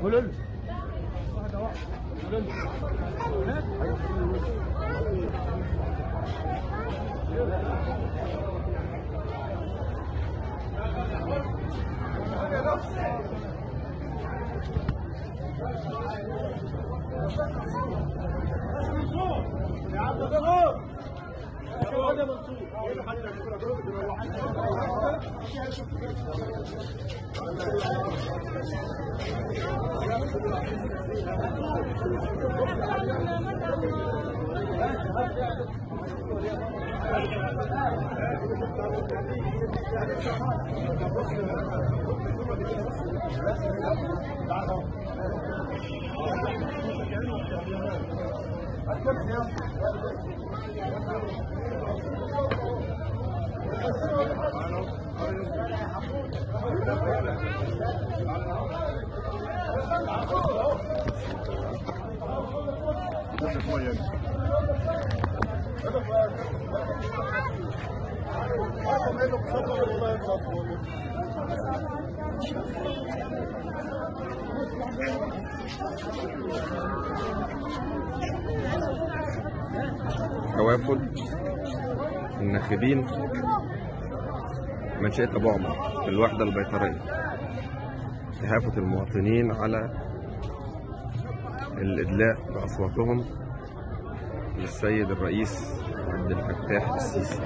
قولوا له واحدة واحدة قولوا له يا عم منصور يا منصور توافد الناخبين منشأة أبو عمر في الوحدة البيطرية إهافة المواطنين على الإدلاء بأصواتهم للسيد الرئيس عبد الفتاح السيسي